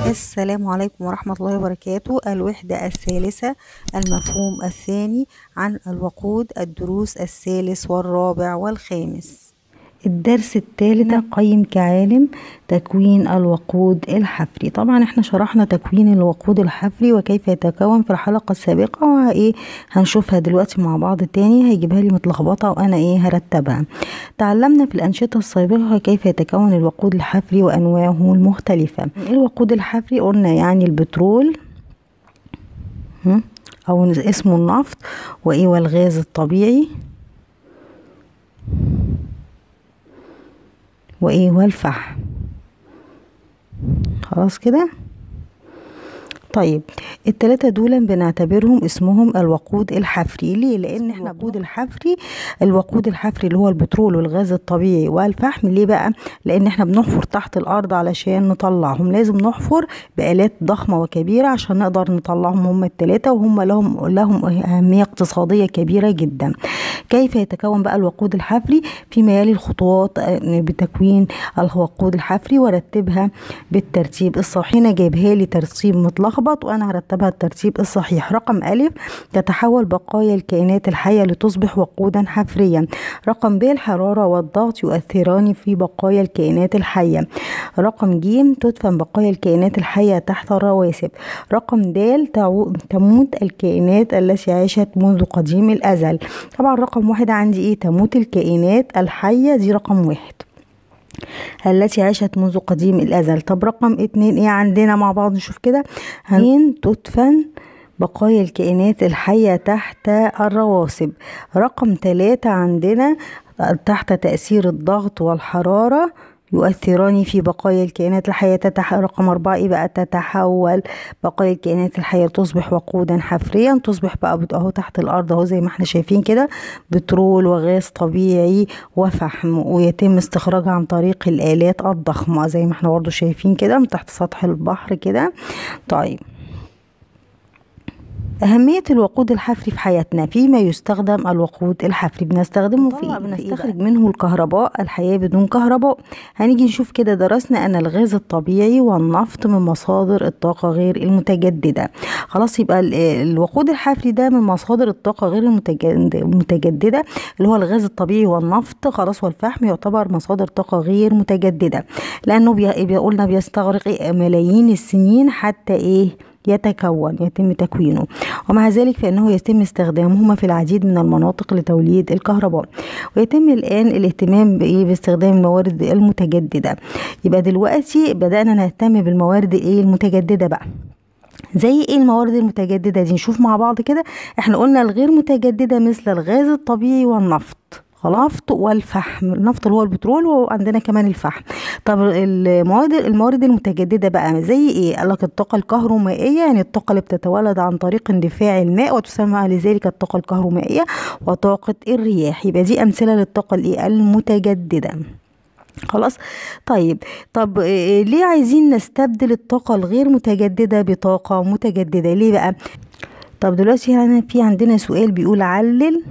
السلام عليكم ورحمة الله وبركاته الوحدة الثالثة المفهوم الثاني عن الوقود الدروس الثالث والرابع والخامس الدرس الثالث قيم كعالم تكوين الوقود الحفري طبعا احنا شرحنا تكوين الوقود الحفري وكيف يتكون في الحلقة السابقة وايه هنشوفها دلوقتي مع بعض تاني هيجيبها لي متلخبطة وانا ايه هرتبها تعلمنا في الأنشطة السابقة كيف يتكون الوقود الحفري وأنواعه المختلفة الوقود الحفري قلنا يعني البترول أو اسمه النفط وإيه والغاز الطبيعي وايه والفحم خلاص كده طيب التلاتة دول بنعتبرهم اسمهم الوقود الحفري ليه لان احنا الوقود الحفري الوقود الحفري اللي هو البترول والغاز الطبيعي والفحم ليه بقى لان احنا بنحفر تحت الارض علشان نطلعهم لازم نحفر بآلات ضخمة وكبيرة عشان نقدر نطلعهم هم التلاتة وهم لهم لهم اهمية اقتصادية كبيرة جدا كيف يتكون بقى الوقود الحفري فيما يلي الخطوات بتكوين الوقود الحفري ورتبها بالترتيب الصحيح هنا جايبها لي ترتيب متلخبط وانا هرتبها الترتيب الصحيح رقم ألف تتحول بقايا الكائنات الحية لتصبح وقودا حفريا رقم ب الحرارة والضغط يؤثران في بقايا الكائنات الحية رقم ج تدفن بقايا الكائنات الحية تحت الرواسب رقم د تموت الكائنات التي عاشت منذ قديم الأزل طبعا رقم واحد عندي ايه تموت الكائنات الحية دي رقم واحد التي عاشت منذ قديم الأزل طب رقم اتنين ايه عندنا مع بعض نشوف كده هين تدفن بقايا الكائنات الحية تحت الرواسب رقم ثلاثة عندنا تحت تأثير الضغط والحرارة يؤثران في بقايا الكائنات الحية تتح... رقم أربعة إيه بقى تتحول بقايا الكائنات الحية تصبح وقودا حفريا تصبح بقى أهو تحت الأرض أهو زي ما احنا شايفين كده بترول وغاز طبيعي وفحم ويتم استخراجها عن طريق الآلات الضخمة زي ما احنا برضو شايفين كده من تحت سطح البحر كده طيب أهمية الوقود الحفري في حياتنا فيما يستخدم الوقود الحفري بنستخدمه في إيه؟ بنستخرج منه الكهرباء الحياة بدون كهرباء هنيجي نشوف كده درسنا أن الغاز الطبيعي والنفط من مصادر الطاقة غير المتجددة خلاص يبقى الوقود الحفري ده من مصادر الطاقة غير المتجددة اللي هو الغاز الطبيعي والنفط خلاص والفحم يعتبر مصادر طاقة غير متجددة لأنه بيقولنا بيستغرق ملايين السنين حتى إيه يتكون يتم تكوينه ومع ذلك فإنه يتم استخدامهما في العديد من المناطق لتوليد الكهرباء ويتم الآن الاهتمام باستخدام الموارد المتجددة يبقى دلوقتي بدأنا نهتم بالموارد ايه المتجددة بقى زي ايه الموارد المتجددة دي نشوف مع بعض كده احنا قلنا الغير متجددة مثل الغاز الطبيعي والنفط النفط والفحم النفط اللي هو البترول وعندنا كمان الفحم طب المواد الموارد المتجدده بقى زي ايه قال لك الطاقه الكهرومائيه يعني الطاقه اللي بتتولد عن طريق اندفاع الماء وتسمى لذلك الطاقه الكهرومائيه وطاقه الرياح يبقى دي امثله للطاقه الايه المتجدده خلاص طيب طب ليه عايزين نستبدل الطاقه الغير متجدده بطاقه متجدده ليه بقى طب دلوقتي هنا في عندنا سؤال بيقول علل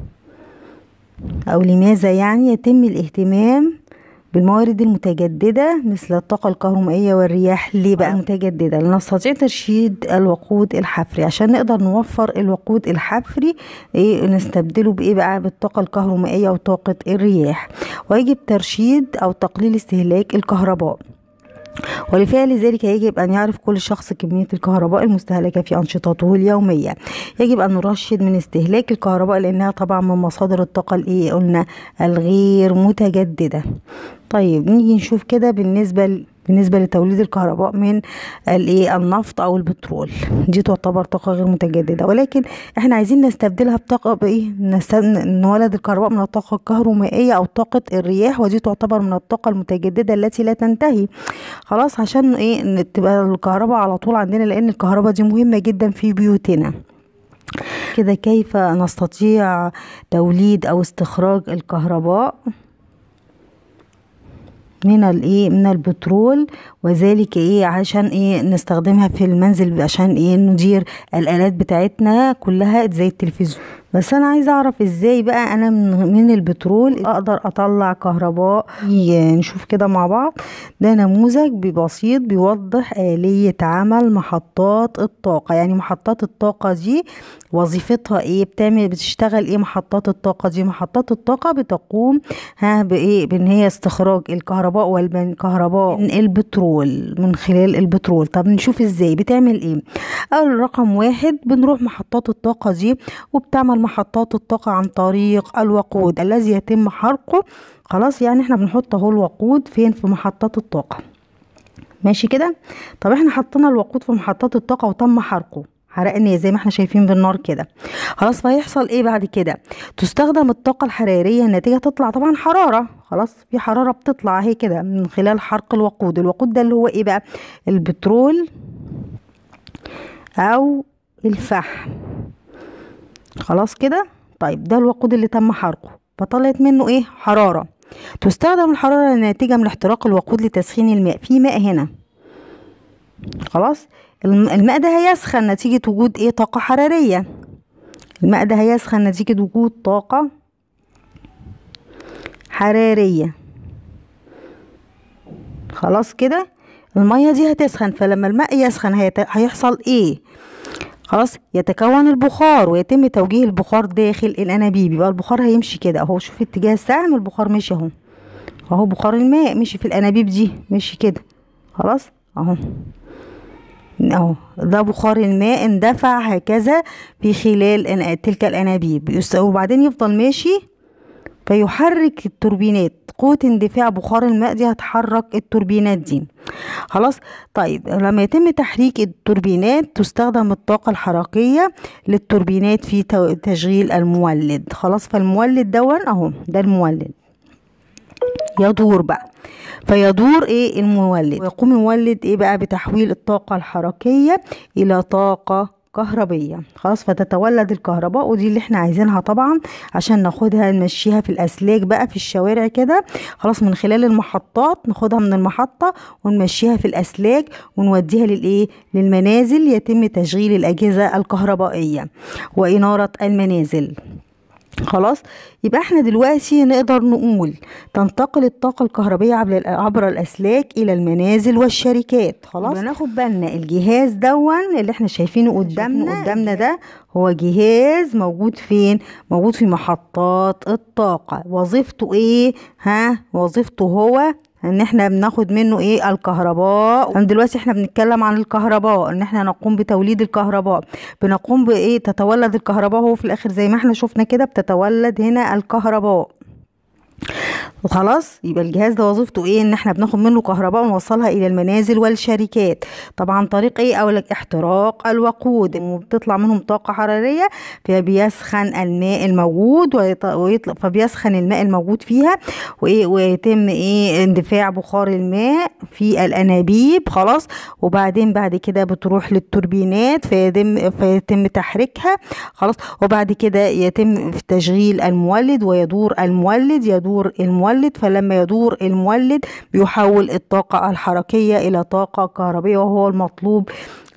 أو لماذا يعني يتم الاهتمام بالموارد المتجددة مثل الطاقة الكهرومائية والرياح ليه بقى متجددة لنستطيع ترشيد الوقود الحفري عشان نقدر نوفر الوقود الحفري ايه نستبدله بايه بقى بالطاقة الكهرومائية وطاقة الرياح ويجب ترشيد أو تقليل استهلاك الكهرباء ولفعل ذلك يجب أن يعرف كل شخص كمية الكهرباء المستهلكة في أنشطته اليومية يجب أن نرشد من استهلاك الكهرباء لأنها طبعا من مصادر الطاقة الإيه قلنا الغير متجددة طيب نيجي نشوف كده بالنسبة بالنسبة لتوليد الكهرباء من الايه النفط او البترول دي تعتبر طاقة غير متجددة ولكن احنا عايزين نستبدلها بطاقة بايه نولد الكهرباء من الطاقة الكهرومائية او طاقة الرياح ودي تعتبر من الطاقة المتجددة التي لا تنتهي خلاص عشان ايه تبقى الكهرباء على طول عندنا لان الكهرباء دي مهمة جدا في بيوتنا كده كيف نستطيع توليد او استخراج الكهرباء من الايه من البترول وذلك ايه عشان ايه نستخدمها في المنزل عشان ايه ندير الالات بتاعتنا كلها زي التلفزيون بس انا عايزه اعرف ازاي بقى انا من, من البترول اقدر اطلع كهرباء نشوف كده مع بعض ده نموذج بسيط بيوضح آلية عمل محطات الطاقة يعني محطات الطاقة دي وظيفتها ايه بتعمل بتشتغل ايه محطات الطاقة دي محطات الطاقة بتقوم ها بايه بان هي استخراج الكهرباء والكهرباء من البترول من خلال البترول طب نشوف ازاي بتعمل ايه اول رقم واحد بنروح محطات الطاقة دي وبتعمل محطات الطاقة عن طريق الوقود الذي يتم حرقه خلاص يعني احنا بنحط اهو الوقود فين في محطات الطاقة ماشي كده طب احنا حطينا الوقود في محطات الطاقة وتم حرقه حرقني زي ما احنا شايفين بالنار كده خلاص فهيحصل ايه بعد كده تستخدم الطاقة الحرارية الناتجة تطلع طبعا حرارة خلاص في حرارة بتطلع اهي كده من خلال حرق الوقود الوقود ده اللي هو ايه بقى البترول او الفحم خلاص كده طيب ده الوقود اللي تم حرقه فطلعت منه ايه حرارة تستخدم الحرارة الناتجة من احتراق الوقود لتسخين الماء في ماء هنا خلاص الماء ده هيسخن نتيجة وجود ايه طاقة حرارية الماء ده هيسخن نتيجة وجود طاقة حرارية خلاص كده المية دي هتسخن فلما الماء يسخن هيحصل ايه خلاص يتكون البخار ويتم توجيه البخار داخل الانابيب يبقى البخار هيمشي كده اهو شوف اتجاه السهم البخار مشي اهو اهو بخار الماء مشي في الانابيب دي مشي كده خلاص اهو اهو ده بخار الماء اندفع هكذا في خلال تلك الانابيب وبعدين يفضل ماشي فيحرك التوربينات قوة اندفاع بخار الماء دي هتحرك التوربينات دي خلاص طيب لما يتم تحريك التوربينات تستخدم الطاقة الحركية للتوربينات في تشغيل المولد خلاص فالمولد دون اهو ده المولد يدور بقى فيدور ايه المولد ويقوم المولد ايه بقى بتحويل الطاقة الحركية الى طاقة كهربية خلاص فتتولد الكهرباء ودي اللي احنا عايزينها طبعا عشان ناخدها نمشيها في الاسلاك بقى في الشوارع كده خلاص من خلال المحطات ناخدها من المحطة ونمشيها في الاسلاك ونوديها للايه للمنازل يتم تشغيل الاجهزة الكهربائية وانارة المنازل خلاص يبقى احنا دلوقتي نقدر نقول تنتقل الطاقة الكهربية عبر الأسلاك إلى المنازل والشركات خلاص ناخد بالنا الجهاز دون اللي احنا شايفينه قدامنا قدامنا ده هو جهاز موجود فين موجود في محطات الطاقة وظيفته ايه ها وظيفته هو ان احنا بناخد منه ايه الكهرباء دلوقتي احنا بنتكلم عن الكهرباء ان احنا نقوم بتوليد الكهرباء بنقوم بايه تتولد الكهرباء هو في الاخر زي ما احنا شفنا كده بتتولد هنا الكهرباء وخلاص يبقى الجهاز ده وظيفته ايه ان احنا بناخد منه كهرباء ونوصلها الى المنازل والشركات طبعا طريق ايه اقول لك احتراق الوقود وبتطلع منهم طاقه حراريه فبيسخن الماء الموجود ويطلع فبيسخن الماء الموجود فيها وايه ويتم ايه اندفاع بخار الماء في الانابيب خلاص وبعدين بعد كده بتروح للتوربينات فيتم فيتم تحريكها خلاص وبعد كده يتم تشغيل المولد ويدور المولد يدور المولد فلما يدور المولد بيحول الطاقة الحركية إلى طاقة كهربية وهو المطلوب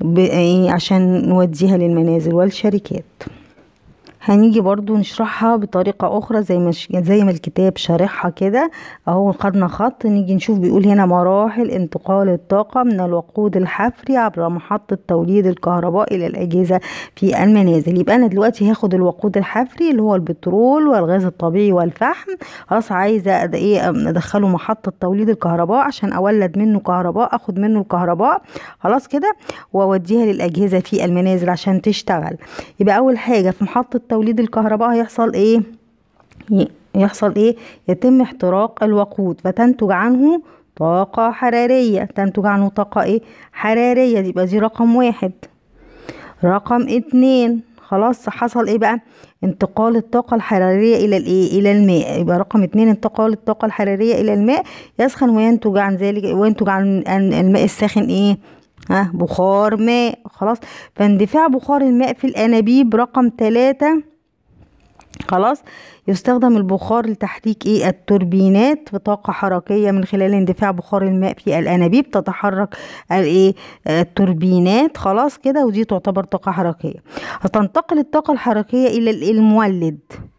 عشان نوديها للمنازل والشركات هنيجي برضو نشرحها بطريقة أخرى زي ما زي ما الكتاب شارحها كده أهو خدنا خط نيجي نشوف بيقول هنا مراحل انتقال الطاقة من الوقود الحفري عبر محطة توليد الكهرباء إلى الأجهزة في المنازل يبقى أنا دلوقتي هاخد الوقود الحفري اللي هو البترول والغاز الطبيعي والفحم خلاص عايزة إيه أدخله محطة توليد الكهرباء عشان أولد منه كهرباء أخد منه الكهرباء خلاص كده وأوديها للأجهزة في المنازل عشان تشتغل يبقى أول حاجة في محطة توليد الكهرباء هيحصل ايه يحصل ايه يتم احتراق الوقود فتنتج عنه طاقة حرارية تنتج عنه طاقة ايه حرارية يبقى دي رقم واحد رقم اتنين خلاص حصل ايه بقى انتقال الطاقة الحرارية الى الايه الى الماء يبقى رقم اتنين انتقال الطاقة الحرارية الى الماء يسخن وينتج عن ذلك وينتج عن الماء الساخن ايه ها بخار ماء خلاص فاندفاع بخار الماء في الانابيب رقم ثلاثة خلاص يستخدم البخار لتحريك ايه التوربينات في طاقة حركية من خلال اندفاع بخار الماء في الانابيب تتحرك الايه التوربينات خلاص كده ودي تعتبر طاقة حركية هتنتقل الطاقة الحركية الى المولد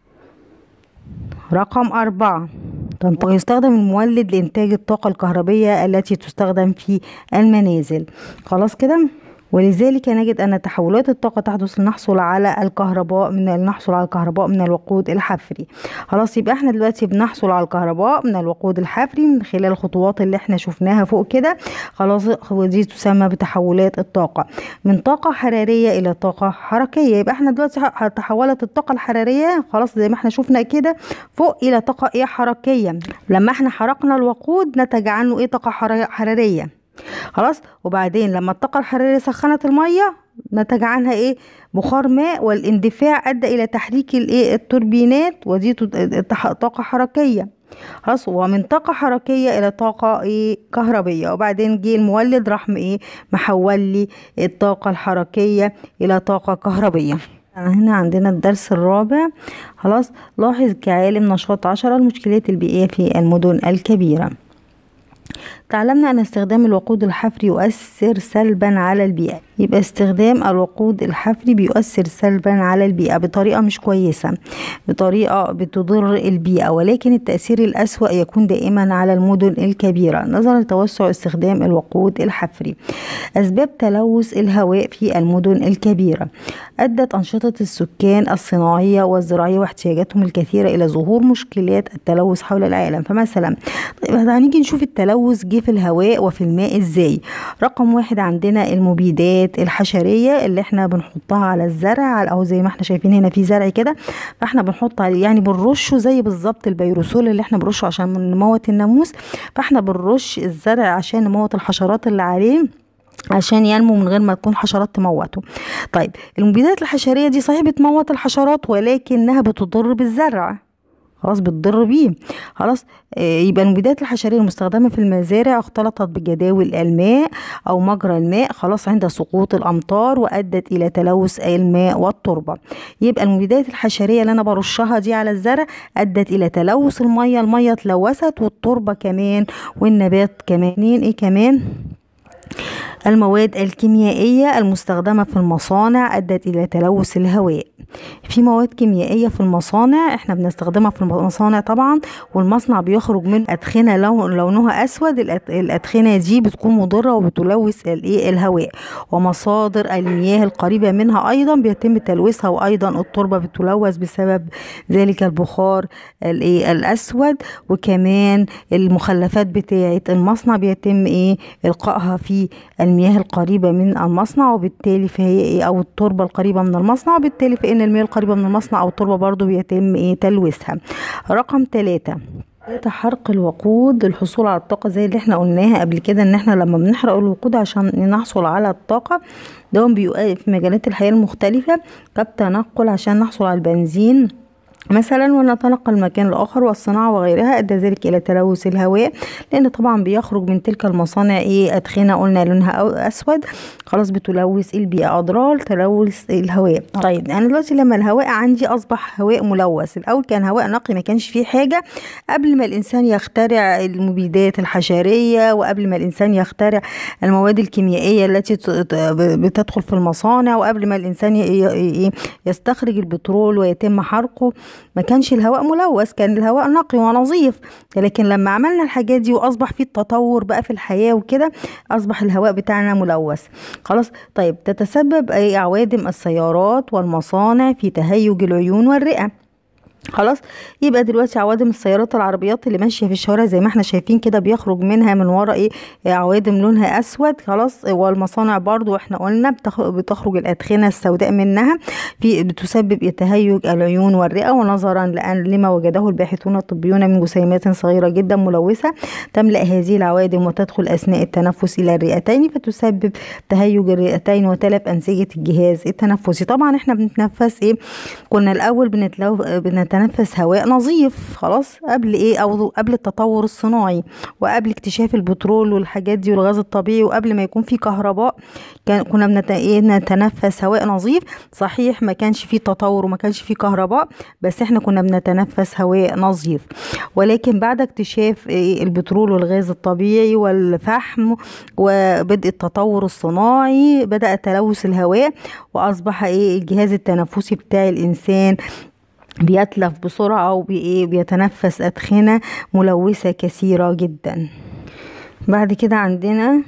رقم أربعة ويستخدم المولد لإنتاج الطاقة الكهربية التي تستخدم في المنازل خلاص كده ولذلك نجد أن تحولات الطاقة تحدث لنحصل على الكهرباء من نحصل على الكهرباء من الوقود الحفري خلاص يبقى احنا دلوقتي بنحصل على الكهرباء من الوقود الحفري من خلال الخطوات اللي احنا شفناها فوق كده خلاص ودي تسمى بتحولات الطاقة من طاقة حرارية إلى طاقة حركية يبقى احنا دلوقتي تحولت الطاقة الحرارية خلاص زي ما احنا شفنا كده فوق إلى طاقة ايه حركية لما احنا حرقنا الوقود نتج عنه ايه طاقة حرارية خلاص وبعدين لما الطاقة الحرارية سخنت المية نتج عنها ايه بخار ماء والاندفاع ادى الى تحريك الايه التوربينات ودي طاقة حركية خلاص ومن طاقة حركية إلى طاقة إيه كهربية وبعدين جه المولد راح إيه محول لي الطاقة الحركية إلى طاقة كهربية هنا عندنا الدرس الرابع خلاص لاحظ كعالم نشاط عشرة المشكلات البيئية في المدن الكبيرة تعلمنا أن استخدام الوقود الحفري يؤثر سلبا على البيئة يبقى استخدام الوقود الحفري بيؤثر سلبا على البيئة بطريقة مش كويسة بطريقة بتضر البيئة ولكن التأثير الأسوأ يكون دائما على المدن الكبيرة نظرا لتوسع استخدام الوقود الحفري أسباب تلوث الهواء في المدن الكبيرة أدت أنشطة السكان الصناعية والزراعية واحتياجاتهم الكثيرة إلى ظهور مشكلات التلوث حول العالم فمثلا طيب هنيجي نشوف التلوث جه في الهواء وفي الماء ازاي رقم واحد عندنا المبيدات الحشرية اللي احنا بنحطها على الزرع او زي ما احنا شايفين هنا في زرع كده فاحنا بنحط عليه يعني بنرشه زي بالظبط البيروسول اللي احنا بنرشه عشان نموت الناموس فاحنا بنرش الزرع عشان نموت الحشرات اللي عليه عشان ينمو من غير ما تكون حشرات تموته طيب المبيدات الحشريه دي صحيح بتموت الحشرات ولكنها بتضر بالزرع خلاص بتضر بيه خلاص آه يبقى المبيدات الحشريه المستخدمه في المزارع اختلطت بجداول الماء او مجرى الماء خلاص عند سقوط الامطار وادت الى تلوث الماء والتربه يبقى المبيدات الحشريه اللي انا برشها دي على الزرع ادت الى تلوث الميه الميه اتلوثت والتربه كمان والنبات كمان ايه كمان المواد الكيميائية المستخدمة في المصانع أدت إلى تلوث الهواء في مواد كيميائية في المصانع احنا بنستخدمها في المصانع طبعا والمصنع بيخرج من أدخنة لونها أسود الأدخنة دي بتكون مضرة وبتلوث الايه الهواء ومصادر المياه القريبة منها أيضا بيتم تلويثها وأيضا التربة بتلوث بسبب ذلك البخار الايه الأسود وكمان المخلفات بتاعة المصنع بيتم ايه إلقائها في المياه القريبة من المصنع وبالتالي فهي ايه أو التربة القريبة من المصنع وبالتالي فإن المياه القريبة من المصنع أو التربة برضو بيتم ايه تلويثها رقم ثلاثة حرق الوقود للحصول على الطاقة زي اللي احنا قلناها قبل كده ان احنا لما بنحرق الوقود عشان نحصل على الطاقة ده بيؤدي في مجالات الحياة المختلفة كالتنقل عشان نحصل على البنزين مثلا ونتنقل من مكان لاخر والصناعه وغيرها ادى ذلك الى تلوث الهواء لان طبعا بيخرج من تلك المصانع ايه ادخنه قلنا لونها اسود خلاص بتلوث البيئه اضرار تلوث الهواء طيب انا دلوقتي لما الهواء عندي اصبح هواء ملوث الاول كان هواء نقي ما كانش فيه حاجه قبل ما الانسان يخترع المبيدات الحشريه وقبل ما الانسان يخترع المواد الكيميائيه التي بتدخل في المصانع وقبل ما الانسان يستخرج البترول ويتم حرقه ما كانش الهواء ملوث كان الهواء نقي ونظيف لكن لما عملنا الحاجات دي واصبح في التطور بقى في الحياه وكده اصبح الهواء بتاعنا ملوث خلاص طيب تتسبب اي عوادم السيارات والمصانع في تهيج العيون والرئه خلاص يبقى دلوقتي عوادم السيارات العربيات اللي ماشيه في الشوارع زي ما احنا شايفين كده بيخرج منها من ورا ايه عوادم لونها اسود خلاص والمصانع برضو احنا قلنا بتخرج الادخنه السوداء منها في بتسبب تهيج العيون والرئه ونظرا لان لما وجده الباحثون الطبيون من جسيمات صغيره جدا ملوثه تملا هذه العوادم وتدخل اثناء التنفس الى الرئتين فتسبب تهيج الرئتين وتلف انسجه الجهاز التنفسي طبعا احنا بنتنفس ايه كنا الاول بنتلو بنت بنتنفس هواء نظيف خلاص قبل ايه او قبل التطور الصناعي وقبل اكتشاف البترول والحاجات دي والغاز الطبيعي وقبل ما يكون في كهرباء كان كنا بنت... إيه نتنفس هواء نظيف صحيح ما كانش في تطور وما كانش في كهرباء بس احنا كنا بنتنفس هواء نظيف ولكن بعد اكتشاف إيه البترول والغاز الطبيعي والفحم وبدء التطور الصناعي بدأ تلوث الهواء وأصبح ايه الجهاز التنفسي بتاع الإنسان بيتلف بسرعة وبيتنفس أدخنة ملوثة كثيرة جدا بعد كده عندنا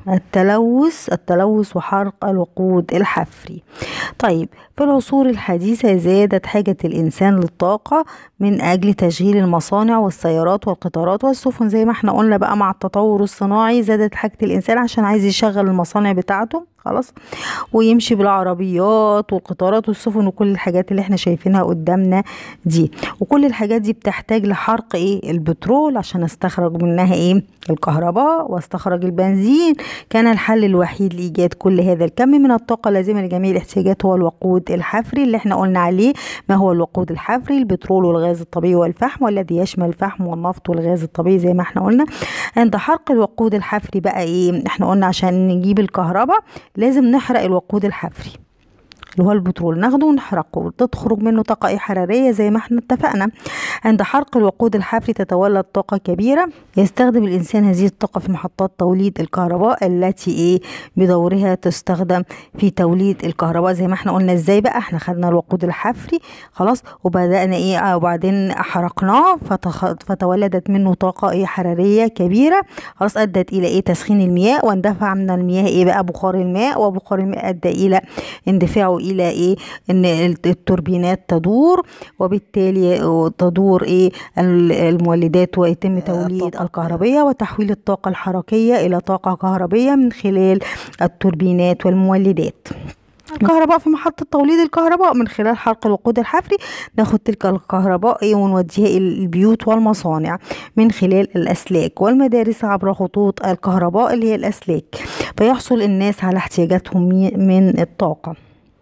التلوث التلوث وحرق الوقود الحفري طيب في العصور الحديثة زادت حاجة الإنسان للطاقة من أجل تشغيل المصانع والسيارات والقطارات والسفن زي ما احنا قلنا بقى مع التطور الصناعي زادت حاجة الإنسان عشان عايز يشغل المصانع بتاعته خلاص ويمشي بالعربيات والقطارات والسفن وكل الحاجات اللي احنا شايفينها قدامنا دي وكل الحاجات دي بتحتاج لحرق ايه البترول عشان استخرج منها ايه الكهرباء واستخرج البنزين كان الحل الوحيد لايجاد كل هذا الكم من الطاقه اللازمه لجميع الاحتياجات هو الوقود الحفري اللي احنا قلنا عليه ما هو الوقود الحفري البترول والغاز الطبيعي والفحم والذي يشمل الفحم والنفط والغاز الطبيعي زي ما احنا قلنا عند حرق الوقود الحفري بقى ايه احنا قلنا عشان نجيب الكهرباء لازم نحرق الوقود الحفري اللي هو البترول ناخده ونحرقه وتخرج منه طاقة حرارية زي ما احنا اتفقنا عند حرق الوقود الحفري تتولد طاقة كبيرة يستخدم الإنسان هذه الطاقة في محطات توليد الكهرباء التي ايه بدورها تستخدم في توليد الكهرباء زي ما احنا قلنا ازاي بقى احنا خدنا الوقود الحفري خلاص وبدأنا ايه وبعدين حرقناه فتخ... فتولدت منه طاقة ايه حرارية كبيرة خلاص أدت إلى ايه تسخين المياه واندفع من المياه ايه بقى بخار الماء وبخار الماء أدى إلى اندفاعه الى ايه ان التوربينات تدور وبالتالي تدور ايه المولدات ويتم توليد الكهربية وتحويل الطاقة الحركية الى طاقة كهربية من خلال التوربينات والمولدات الكهرباء في محطة توليد الكهرباء من خلال حرق الوقود الحفري ناخد تلك الكهرباء ايه ونوديها الى البيوت والمصانع من خلال الاسلاك والمدارس عبر خطوط الكهرباء اللي هي الاسلاك فيحصل الناس على احتياجاتهم من الطاقة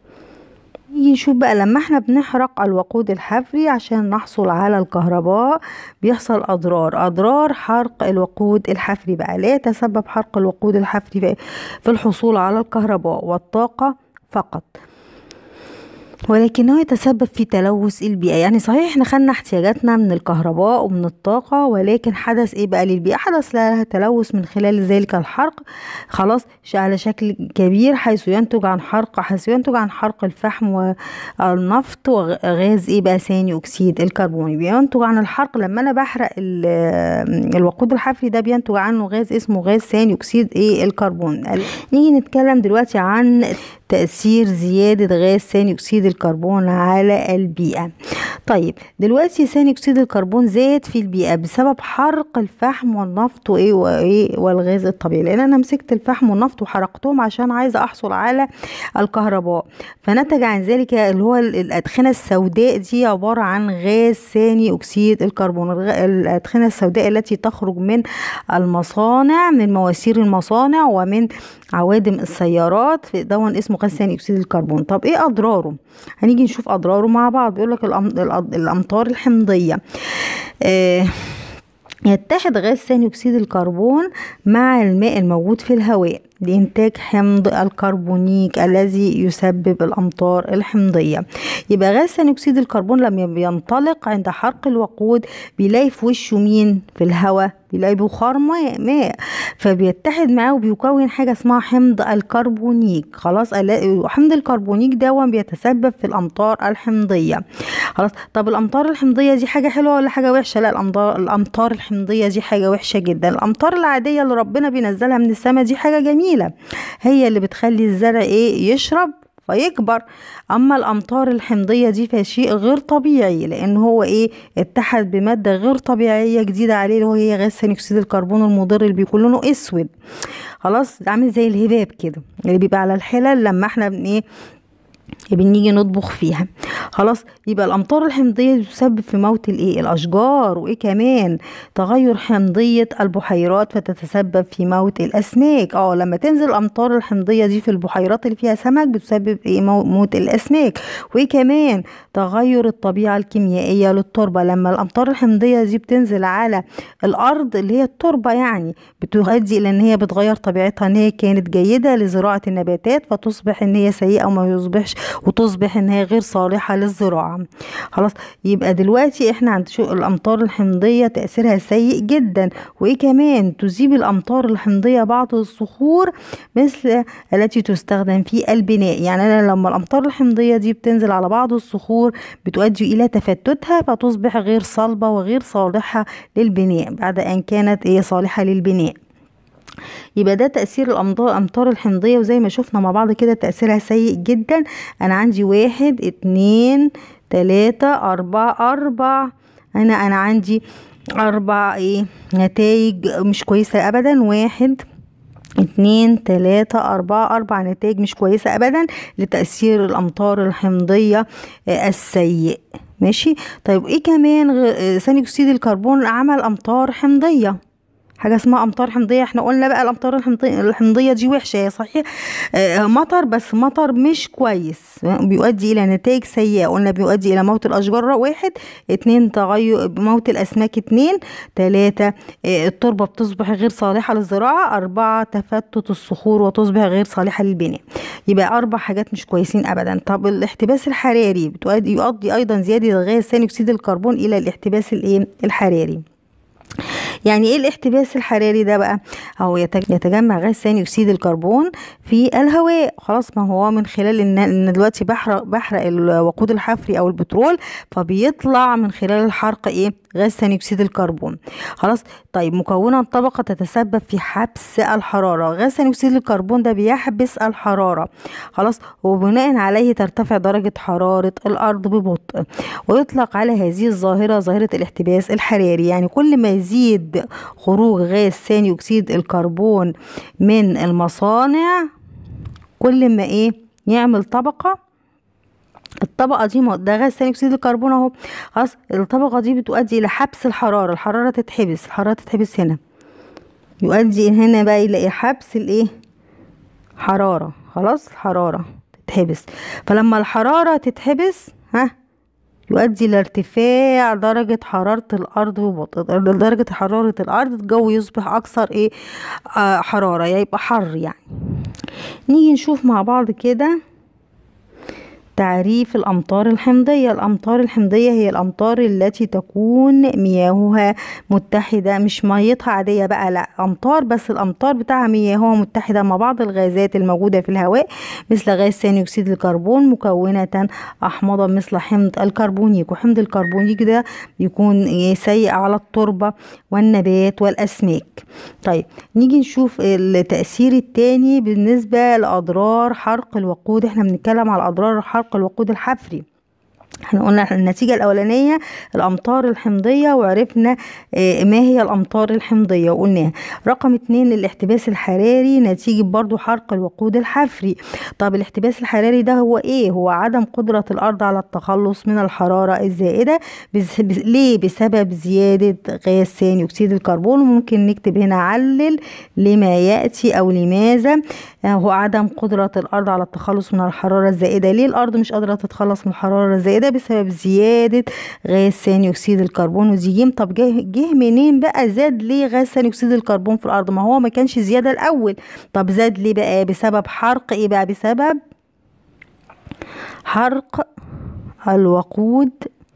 نيجي نشوف بقى لما احنا بنحرق الوقود الحفري عشان نحصل على الكهرباء بيحصل اضرار اضرار حرق الوقود الحفري بقى لا يتسبب حرق الوقود الحفري في الحصول على الكهرباء والطاقة فقط ولكنه يتسبب في تلوث البيئة يعني صحيح احنا خدنا احتياجاتنا من الكهرباء ومن الطاقة ولكن حدث ايه بقى للبيئة حدث لها تلوث من خلال ذلك الحرق خلاص على شكل كبير حيث ينتج عن حرق حيث ينتج عن حرق الفحم والنفط وغاز ايه بقى ثاني اكسيد الكربون بينتج عن الحرق لما انا بحرق الوقود الحفري ده بينتج عنه غاز اسمه غاز ثاني اكسيد ايه الكربون نيجي نتكلم دلوقتي عن تأثير زيادة غاز ثاني أكسيد الكربون على البيئة طيب دلوقتي ثاني أكسيد الكربون زاد في البيئة بسبب حرق الفحم والنفط وإيه وإيه والغاز الطبيعي لأن أنا مسكت الفحم والنفط وحرقتهم عشان عايزة أحصل على الكهرباء فنتج عن ذلك اللي هو الأدخنة السوداء دي عبارة عن غاز ثاني أكسيد الكربون الأدخنة السوداء التي تخرج من المصانع من مواسير المصانع ومن عوادم السيارات دون اسمه غاز ثاني اكسيد الكربون طب ايه اضراره هنيجي نشوف اضراره مع بعض بيقول لك الامطار الحمضيه آه يتحد غاز ثاني اكسيد الكربون مع الماء الموجود في الهواء لإنتاج حمض الكربونيك الذي يسبب الأمطار الحمضية يبقى غاز ثاني أكسيد الكربون لما بينطلق عند حرق الوقود بيلاقي في وشه مين في الهواء بيلاقي بخار ماء ماء فبيتحد معاه وبيكون حاجه اسمها حمض الكربونيك خلاص حمض الكربونيك ده بيتسبب في الامطار الحمضيه خلاص طب الامطار الحمضيه دي حاجه حلوه ولا حاجه وحشه لا الامطار الامطار الحمضيه دي حاجه وحشه جدا الامطار العاديه اللي ربنا بينزلها من السماء دي حاجه جميله هي اللي بتخلي الزرع ايه يشرب فيكبر اما الامطار الحمضيه دي فشيء غير طبيعي لان هو ايه اتحد بماده غير طبيعيه جديده عليه اللي هي غاز ثاني اكسيد الكربون المضر اللي بيكون لونه اسود خلاص عامل زي الهباب كده اللي بيبقى على الحلل لما احنا بن ايه بنيجي نطبخ فيها خلاص يبقى الامطار الحمضيه تسبب في موت الايه الاشجار وايه كمان تغير حمضيه البحيرات فتتسبب في موت الاسماك اه لما تنزل الامطار الحمضيه دي في البحيرات اللي فيها سمك بتسبب ايه موت الاسماك وايه كمان تغير الطبيعه الكيميائيه للتربه لما الامطار الحمضيه دي بتنزل على الارض اللي هي التربه يعني بتؤدي الى ان هي بتغير طبيعتها ان هي كانت جيده لزراعه النباتات فتصبح ان هي سيئه وما يصبحش وتصبح ان هي غير صالحه للزراعه خلاص يبقى دلوقتي احنا عند شو الامطار الحمضيه تاثيرها سيء جدا وايه كمان تذيب الامطار الحمضيه بعض الصخور مثل التي تستخدم في البناء يعني انا لما الامطار الحمضيه دي بتنزل على بعض الصخور بتؤدي الى تفتتها فتصبح غير صلبه وغير صالحه للبناء بعد ان كانت ايه صالحه للبناء يبقى ده تأثير الأمطار الحمضية وزي ما شفنا مع بعض كده تأثيرها سيء جدا أنا عندي واحد اتنين تلاتة أربعة أربع أنا أنا عندي أربع إيه نتائج مش كويسة أبدا واحد اتنين تلاتة أربعة أربع نتائج مش كويسة أبدا لتأثير الأمطار الحمضية السيء ماشي طيب ايه كمان ثاني اكسيد الكربون عمل امطار حمضيه حاجه اسمها امطار حمضيه احنا قلنا بقى الامطار الحمضيه دي وحشه هي صحيح مطر بس مطر مش كويس بيؤدي الى نتائج سيئه قلنا بيؤدي الى موت الاشجار واحد اتنين تغير موت الاسماك اتنين تلاته التربه بتصبح غير صالحه للزراعه اربعه تفتت الصخور وتصبح غير صالحه للبناء يبقى اربع حاجات مش كويسين ابدا طب الاحتباس الحراري بتؤدي يؤدي ايضا زياده غاز ثاني اكسيد الكربون الى الاحتباس الايه الحراري يعني ايه الاحتباس الحراري ده بقى او يتجمع غاز ثاني اكسيد الكربون في الهواء خلاص ما هو من خلال ان, إن دلوقتي بحرق بحرق الوقود الحفري او البترول فبيطلع من خلال الحرق ايه غاز ثاني اكسيد الكربون خلاص طيب مكونه طبقه تتسبب في حبس الحراره غاز ثاني اكسيد الكربون ده بيحبس الحراره خلاص وبناء عليه ترتفع درجه حراره الارض ببطء ويطلق على هذه الظاهره ظاهره الاحتباس الحراري يعني كل ما يزيد خروج غاز ثاني اكسيد الكربون من المصانع كل ما ايه يعمل طبقه الطبقه دي ده غاز ثاني اكسيد الكربون اهو خلاص الطبقه دي بتؤدي الى حبس الحراره الحراره تتحبس الحراره تتحبس هنا يؤدي هنا بقى الى حبس الايه حراره خلاص الحراره تتحبس فلما الحراره تتحبس ها يؤدي لارتفاع درجة حرارة الأرض ببطء درجة حرارة الأرض الجو يصبح أكثر إيه آه حرارة يبقى حر يعني نيجي نشوف مع بعض كده تعريف الأمطار الحمضية الأمطار الحمضية هي الأمطار التي تكون مياهها متحدة مش ميتها عادية بقى لا أمطار بس الأمطار بتاعها مياهها متحدة مع بعض الغازات الموجودة في الهواء مثل غاز ثاني أكسيد الكربون مكونة أحماضا مثل حمض الكربونيك وحمض الكربونيك ده بيكون سيء على التربة والنبات والأسماك طيب نيجي نشوف التأثير التاني بالنسبة لأضرار حرق الوقود احنا بنتكلم على أضرار حرق الوقود الحفري احنا قلنا النتيجة الأولانية الأمطار الحمضية وعرفنا اه ما هي الأمطار الحمضية وقلناها رقم اتنين الاحتباس الحراري نتيجة برضو حرق الوقود الحفري طب الاحتباس الحراري ده هو ايه هو عدم قدرة الأرض على التخلص من الحرارة الزائدة بس بس ليه بسبب زيادة غاز ثاني أكسيد الكربون وممكن نكتب هنا علل لما يأتي أو لماذا هو عدم قدرة الأرض على التخلص من الحرارة الزائدة ليه الأرض مش قادرة تتخلص من الحرارة الزائدة بسبب زيادة غاز ثاني أكسيد الكربون ودي جيم طب جه, جه منين بقى زاد ليه غاز ثاني أكسيد الكربون في الأرض ما هو ما كانش زيادة الأول طب زاد ليه بقى بسبب حرق إيه بقى بسبب حرق الوقود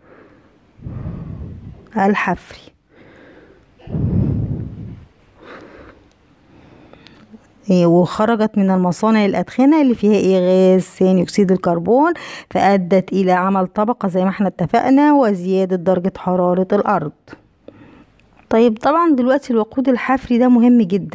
الحفري وخرجت من المصانع الأدخنة اللي فيها إيه غاز ثاني أكسيد الكربون فأدت إلى عمل طبقة زي ما احنا اتفقنا وزيادة درجة حرارة الأرض طيب طبعا دلوقتي الوقود الحفري ده مهم جدا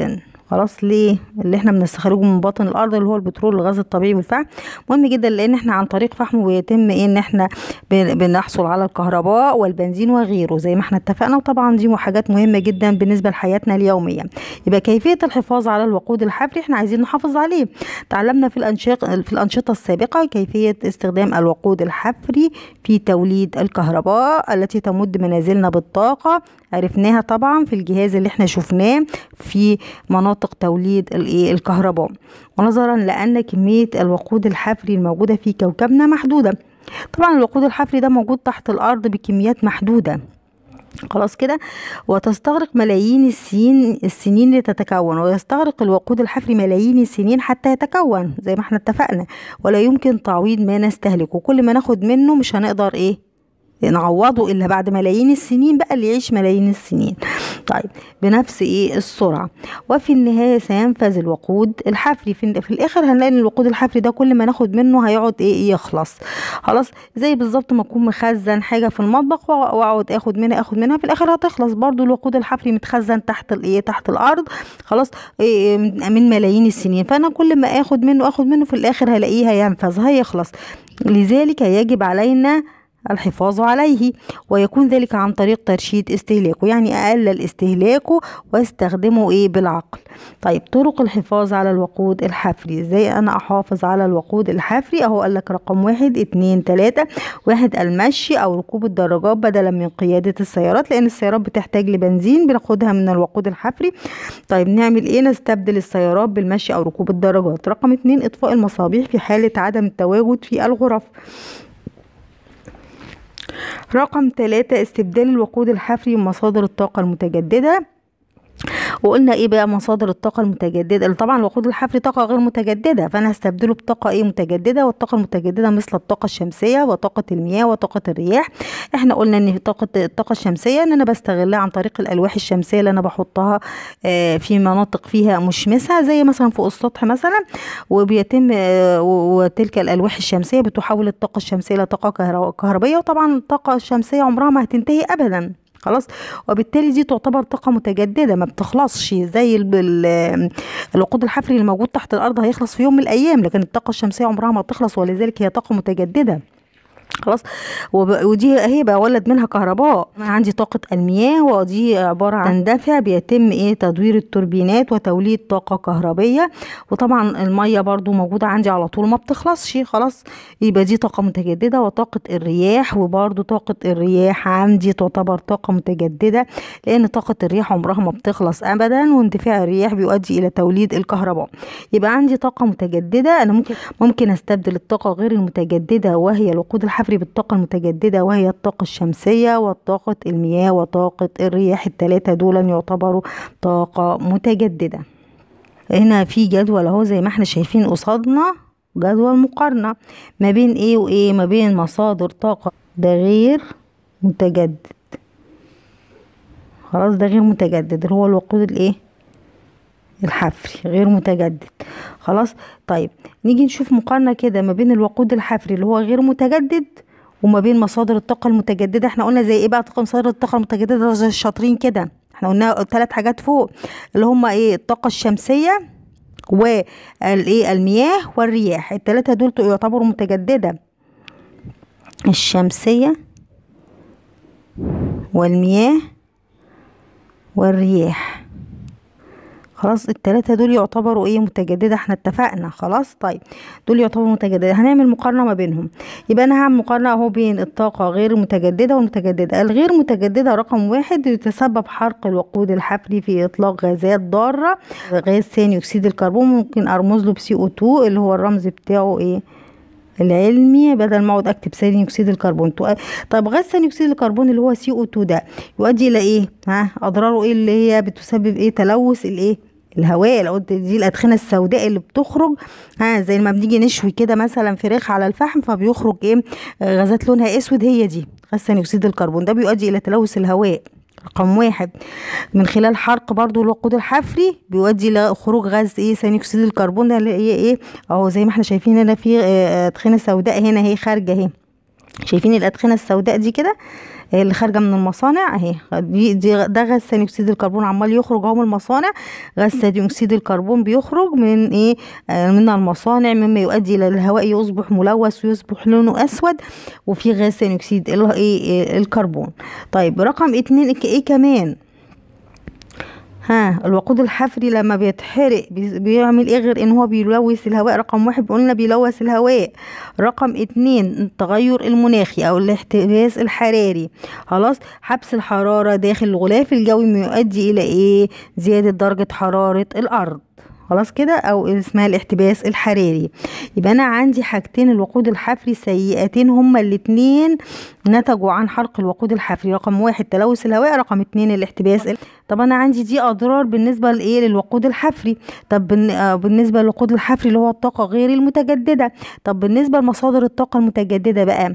خلاص ليه اللي احنا بنستخرجه من باطن الارض اللي هو البترول الغاز الطبيعي والفحم مهم جدا لان احنا عن طريق فحمه بيتم ايه ان احنا بنحصل على الكهرباء والبنزين وغيره زي ما احنا اتفقنا وطبعا دي حاجات مهمه جدا بالنسبه لحياتنا اليوميه يبقى كيفيه الحفاظ على الوقود الحفري احنا عايزين نحافظ عليه تعلمنا في الانشطه في الانشطه السابقه كيفيه استخدام الوقود الحفري في توليد الكهرباء التي تمد منازلنا بالطاقه عرفناها طبعا في الجهاز اللي احنا شفناه في مناطق توليد الكهرباء ونظرا لأن كمية الوقود الحفري الموجودة في كوكبنا محدودة طبعا الوقود الحفري ده موجود تحت الأرض بكميات محدودة خلاص كده وتستغرق ملايين السنين السنين لتتكون ويستغرق الوقود الحفري ملايين السنين حتى يتكون زي ما احنا اتفقنا ولا يمكن تعويض ما نستهلكه كل ما ناخد منه مش هنقدر ايه نعوضه الا بعد ملايين السنين بقى اللي يعيش ملايين السنين طيب بنفس ايه السرعه وفي النهايه سينفذ الوقود الحفري في, في الاخر هنلاقي ان الوقود الحفري ده كل ما ناخد منه هيقعد ايه يخلص خلاص زي بالظبط ما اكون مخزن حاجه في المطبخ واقعد اخد منها اخد منها في الاخر هتخلص برضو الوقود الحفري متخزن تحت الايه تحت الارض خلاص إيه من ملايين السنين فانا كل ما اخد منه اخد منه في الاخر هلاقيه هينفذ هيخلص لذلك يجب علينا الحفاظ عليه ويكون ذلك عن طريق ترشيد استهلاكه يعني أقلل استهلاكه واستخدمه إيه بالعقل طيب طرق الحفاظ على الوقود الحفري ازاي أنا أحافظ على الوقود الحفري أهو قال لك رقم واحد اتنين تلاتة واحد المشي أو ركوب الدراجات بدلا من قيادة السيارات لأن السيارات بتحتاج لبنزين بناخدها من الوقود الحفري طيب نعمل إيه نستبدل السيارات بالمشي أو ركوب الدراجات رقم اتنين إطفاء المصابيح في حالة عدم التواجد في الغرف رقم ثلاثة استبدال الوقود الحفري بمصادر الطاقة المتجددة وقلنا ايه بقى مصادر الطاقه المتجدده طبعا الوقود الحفري طاقه غير متجدده فانا هستبدله بطاقه ايه متجدده والطاقه المتجدده مثل الطاقه الشمسيه وطاقه المياه وطاقه الرياح احنا قلنا ان طاقه الطاقه الشمسيه ان انا بستغلها عن طريق الالواح الشمسيه اللي انا بحطها في مناطق فيها مشمسه زي مثلا فوق السطح مثلا وبيتم وتلك الالواح الشمسيه بتحول الطاقه الشمسيه الى طاقه كهربائيه وطبعا الطاقه الشمسيه عمرها ما هتنتهي ابدا خلاص وبالتالي دي تعتبر طاقه متجدده ما بتخلصش زي الوقود الحفري الموجود تحت الارض هيخلص في يوم من الايام لكن الطاقه الشمسيه عمرها ما بتخلص ولذلك هي طاقه متجدده خلاص ودي هي بولد منها كهرباء انا عندي طاقه المياه ودي عباره عن دفع بيتم ايه تدوير التوربينات وتوليد طاقه كهربيه وطبعا الميه برضو موجوده عندي على طول ما بتخلصش خلاص يبقى دي طاقه متجدده وطاقه الرياح وبرضو طاقه الرياح عندي تعتبر طاقه متجدده لان طاقه الرياح عمرها ما بتخلص ابدا واندفاع الرياح بيؤدي الى توليد الكهرباء يبقى عندي طاقه متجدده انا ممكن ممكن استبدل الطاقه غير المتجدده وهي الوقود الحفري بالطاقة المتجددة وهي الطاقة الشمسية وطاقة المياه وطاقة الرياح التلاتة دول يعتبروا طاقة متجددة هنا في جدول اهو زي ما احنا شايفين قصادنا جدول مقارنة ما بين ايه وايه ما بين مصادر طاقة ده غير متجدد خلاص ده غير متجدد هو الوقود الايه الحفري غير متجدد خلاص طيب نيجي نشوف مقارنة كده ما بين الوقود الحفري اللي هو غير متجدد وما بين مصادر الطاقة المتجددة احنا قلنا زي ايه بقى مصادر الطاقة المتجددة زي الشاطرين كده احنا قلنا ثلاث حاجات فوق اللي هما ايه الطاقة الشمسية والايه المياه والرياح الثلاثة دول يعتبروا متجددة الشمسية والمياه والرياح خلاص التلاتة دول يعتبروا ايه متجددة احنا اتفقنا خلاص طيب دول يعتبروا متجددة هنعمل مقارنة ما بينهم يبقى انا هعمل مقارنة اهو بين الطاقة غير المتجددة والمتجددة الغير متجددة رقم واحد يتسبب حرق الوقود الحفري في اطلاق غازات ضارة غاز ثاني اكسيد الكربون ممكن ارمز له بسي او 2 اللي هو الرمز بتاعه ايه العلمي بدل ما اقعد اكتب ثاني اكسيد الكربون طيب غاز ثاني اكسيد الكربون اللي هو سي او 2 ده يؤدي الى ايه ها اضراره ايه اللي هي بتسبب ايه تلوث الايه الهواء لو دي الادخنه السوداء اللي بتخرج ها زي ما بنيجي نشوي كده مثلا فراخ على الفحم فبيخرج ايه غازات لونها اسود هي دي غاز ثاني اكسيد الكربون ده بيؤدي الى تلوث الهواء رقم واحد من خلال حرق برضو الوقود الحفري بيؤدي لخروج غاز ايه ثاني اكسيد الكربون ده اللي هي ايه اهو زي ما احنا شايفين هنا في ادخنه سوداء هنا اهي خارجه اهي شايفين الادخنه السوداء دي كده اللي خارجه من المصانع اهي دي, دي ده غاز ثاني اكسيد الكربون عمال يخرج اهو من المصانع غاز ثاني اكسيد الكربون بيخرج من ايه آه من المصانع مما يؤدي الى الهواء يصبح ملوث ويصبح لونه اسود وفي غاز ثاني اكسيد ايه الكربون طيب رقم اتنين ايه كمان ها الوقود الحفري لما بيتحرق بيعمل ايه غير ان هو بيلوث الهواء رقم واحد قلنا بيلوث الهواء رقم اتنين التغير المناخي او الاحتباس الحراري خلاص حبس الحرارة داخل الغلاف الجوي يؤدي الى ايه زيادة درجة حرارة الارض خلاص كده او اسمها الاحتباس الحراري يبقى انا عندي حاجتين الوقود الحفري سيئتين هما الاتنين نتجوا عن حرق الوقود الحفري رقم واحد تلوث الهواء رقم اتنين الاحتباس طب انا عندي دي اضرار بالنسبه لايه للوقود الحفري طب بالنسبه للوقود الحفري اللي هو الطاقه غير المتجدده طب بالنسبه لمصادر الطاقه المتجدده بقى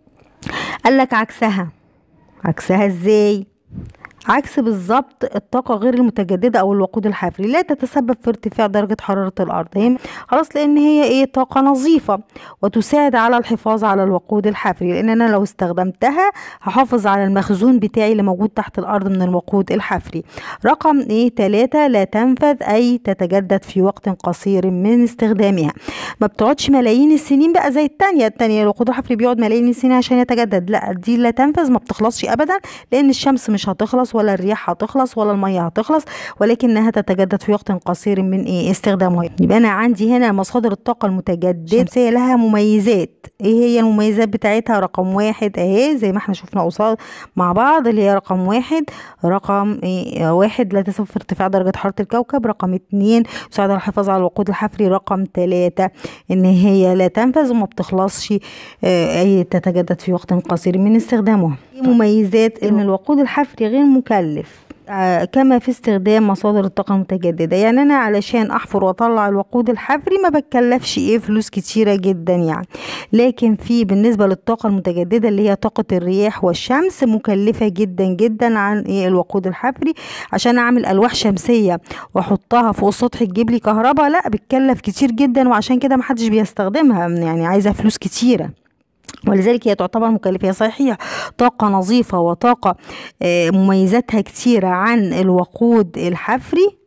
قال لك عكسها عكسها ازاي عكس بالظبط الطاقة غير المتجددة أو الوقود الحفري لا تتسبب في ارتفاع درجة حرارة الأرض هي خلاص لأن هي إيه طاقة نظيفة وتساعد على الحفاظ على الوقود الحفري لأن أنا لو استخدمتها هحافظ على المخزون بتاعي اللي موجود تحت الأرض من الوقود الحفري رقم إيه تلاتة لا تنفذ أي تتجدد في وقت قصير من استخدامها ما بتقعدش ملايين السنين بقى زي التانية التانية الوقود الحفري بيقعد ملايين السنين عشان يتجدد لا دي لا تنفذ ما بتخلصش أبدا لأن الشمس مش هتخلص ولا الرياح هتخلص ولا الميه هتخلص ولكنها تتجدد في وقت قصير من ايه استخدامها يبقى انا عندي هنا مصادر الطاقه المتجدده الشمسيه لها مميزات ايه هي المميزات بتاعتها رقم واحد اهي زي ما احنا شفنا قصاد مع بعض اللي هي رقم واحد رقم إيه واحد لا تسبب في ارتفاع درجه حراره الكوكب رقم اتنين تساعد على الحفاظ على الوقود الحفري رقم تلاتة ان هي لا تنفذ وما بتخلصش اه اي تتجدد في وقت قصير من استخدامها مميزات ان الوقود الحفري غير مكلف كما في استخدام مصادر الطاقة المتجددة يعني أنا علشان أحفر وأطلع الوقود الحفري ما بتكلفش إيه فلوس كتيرة جدا يعني لكن في بالنسبة للطاقة المتجددة اللي هي طاقة الرياح والشمس مكلفة جدا جدا عن إيه الوقود الحفري عشان أعمل ألواح شمسية وأحطها فوق السطح تجيب لي كهرباء لا بتكلف كتير جدا وعشان كده محدش بيستخدمها يعني عايزة فلوس كتيرة ولذلك هي تعتبر مكلفة صحيح طاقة نظيفة وطاقة مميزاتها كتيرة عن الوقود الحفري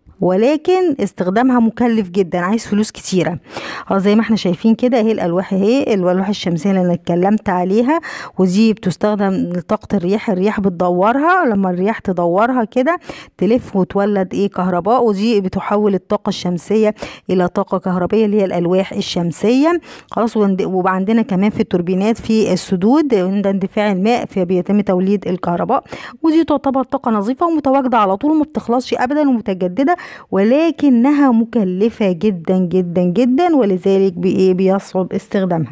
ولكن استخدامها مكلف جدا عايز فلوس كتيره اه زي ما احنا شايفين كده اهي الالواح اهي الالواح الشمسيه اللي انا اتكلمت عليها ودي بتستخدم لطاقه الرياح الرياح بتدورها لما الرياح تدورها كده تلف وتولد ايه كهرباء ودي بتحول الطاقه الشمسيه الى طاقه كهربائيه اللي هي الالواح الشمسيه خلاص ويبقى عندنا كمان في التوربينات في السدود عند اندفاع الماء فبيتم توليد الكهرباء ودي تعتبر طاقه نظيفه ومتواجده على طول وما بتخلصش ابدا ومتجدده ولكنها مكلفة جدا جدا جدا ولذلك بيصعب استخدامها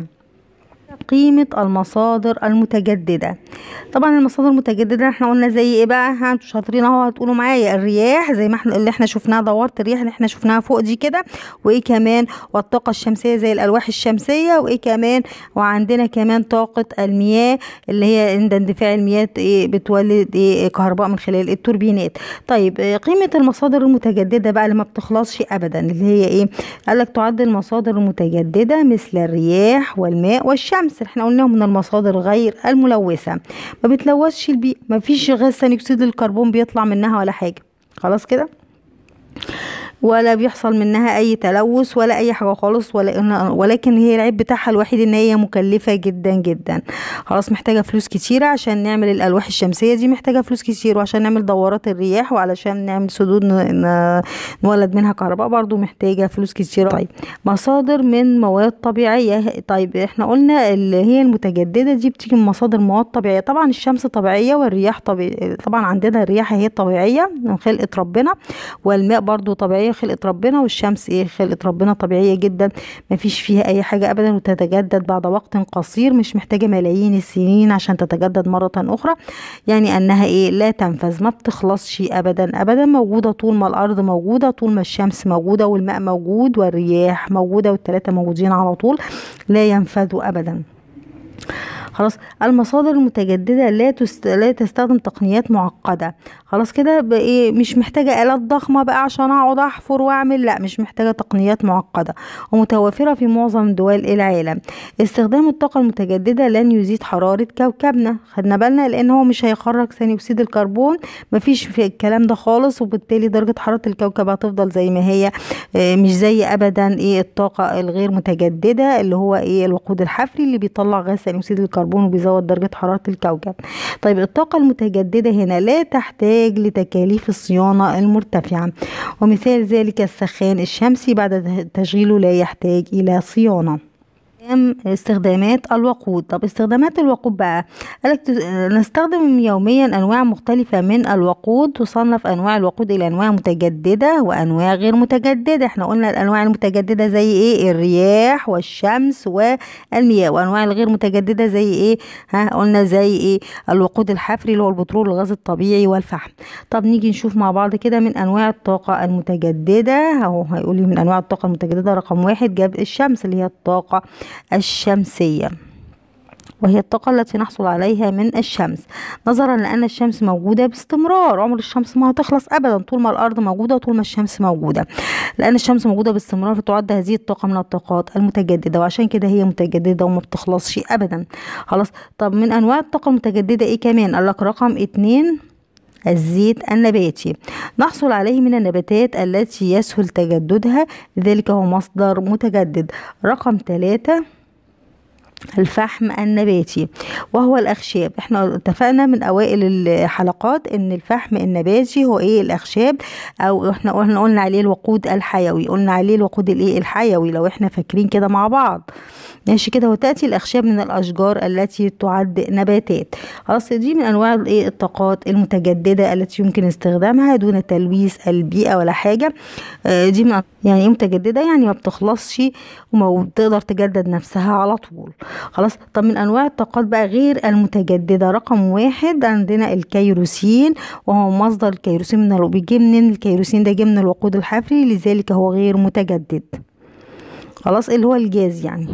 قيمة المصادر المتجددة طبعا المصادر المتجددة احنا قلنا زي ايه بقى ها انتوا شاطرين اهو هتقولوا معايا الرياح زي ما احنا اللي احنا شفناها دورت الرياح اللي احنا شفناها فوق دي كده وايه كمان والطاقة الشمسية زي الالواح الشمسية وايه كمان وعندنا كمان طاقة المياه اللي هي عند اندفاع المياه ايه بتولد ايه كهرباء من خلال التوربينات طيب قيمة المصادر المتجددة بقى اللي ما بتخلصش ابدا اللي هي ايه قالك تعد المصادر المتجددة مثل الرياح والماء والشمس الشمس احنا قلناهم من المصادر غير الملوثة ما بتلوثش البيئة ما فيش غاز ثاني اكسيد الكربون بيطلع منها ولا حاجة خلاص كده ولا بيحصل منها اي تلوث ولا اي حاجه خالص ولا ولكن هي العيب بتاعها الوحيد ان هي مكلفه جدا جدا خلاص محتاجه فلوس كتيره عشان نعمل الالواح الشمسيه دي محتاجه فلوس كتير وعشان نعمل دورات الرياح وعلشان نعمل سدود نولد منها كهرباء برضو محتاجه فلوس كتيره طيب مصادر من مواد طبيعيه طيب احنا قلنا اللي هي المتجدده دي بتيجي من مصادر مواد طبيعيه طبعا الشمس طبيعيه والرياح طبيعي طبعا عندنا الرياح هي طبيعيه من خلقه ربنا والماء برضو طبيعيه خلقه ربنا والشمس ايه خلقه ربنا طبيعيه جدا مفيش فيها اي حاجه ابدا وتتجدد بعد وقت قصير مش محتاجه ملايين السنين عشان تتجدد مره اخرى يعني انها ايه لا تنفذ ما بتخلصش ابدا ابدا موجوده طول ما الارض موجوده طول ما الشمس موجوده والماء موجود والرياح موجوده والثلاثه موجودين على طول لا ينفذوا ابدا خلاص المصادر المتجددة لا, تست... لا تستخدم تقنيات معقدة خلاص كده ايه مش محتاجة آلات ضخمة بقى عشان اقعد احفر واعمل لا مش محتاجة تقنيات معقدة ومتوفرة في معظم دول العالم استخدام الطاقة المتجددة لن يزيد حرارة كوكبنا خدنا بالنا لان هو مش هيخرج ثاني اكسيد الكربون مفيش في الكلام ده خالص وبالتالي درجة حرارة الكوكب هتفضل زي ما هي مش زي ابدا ايه الطاقة الغير متجددة اللي هو ايه الوقود الحفري اللي بيطلع غاز ثاني اكسيد الكربون وبيزود درجة حرارة الكوكب طيب الطاقة المتجددة هنا لا تحتاج لتكاليف الصيانة المرتفعة ومثال ذلك السخان الشمسي بعد تشغيله لا يحتاج إلى صيانة استخدامات الوقود طب استخدامات الوقود بقى قالك نستخدم يوميا انواع مختلفة من الوقود تصنف انواع الوقود الى انواع متجددة وانواع غير متجددة احنا قلنا الانواع المتجددة زي ايه الرياح والشمس والمياه وانواع الغير متجددة زي ايه ها قلنا زي ايه الوقود الحفري اللي هو البترول الغاز الطبيعي والفحم طب نيجي نشوف مع بعض كده من انواع الطاقة المتجددة اهو هيقول لي من انواع الطاقة المتجددة رقم واحد جاب الشمس اللي هي الطاقة الشمسية وهي الطاقة التي نحصل عليها من الشمس نظرا لأن الشمس موجودة باستمرار عمر الشمس ما هتخلص أبدا طول ما الأرض موجودة وطول ما الشمس موجودة لأن الشمس موجودة باستمرار فتعد هذه الطاقة من الطاقات المتجددة وعشان كده هي متجددة وما بتخلصش أبدا خلاص طب من أنواع الطاقة المتجددة إيه كمان قال لك رقم اتنين الزيت النباتي نحصل عليه من النباتات التي يسهل تجددها لذلك هو مصدر متجدد رقم ثلاثة الفحم النباتي وهو الاخشاب احنا اتفقنا من اوائل الحلقات ان الفحم النباتي هو ايه الاخشاب او احنا احنا قلنا عليه الوقود الحيوي قلنا عليه الوقود الايه الحيوي لو احنا فاكرين كده مع بعض ماشي كده وتاتي الاخشاب من الاشجار التي تعد نباتات خلاص دي من انواع الايه الطاقات المتجدده التي يمكن استخدامها دون تلويث البيئه ولا حاجه دي من يعني ايه متجدده يعني ما بتخلصش وما بتقدر تجدد نفسها على طول خلاص طب من انواع الطاقات بقى غير المتجدده رقم واحد عندنا الكيروسين وهو مصدر الكيروسين من بيجي من الكيروسين ده جه من الوقود الحفري لذلك هو غير متجدد خلاص اللي هو الجاز يعني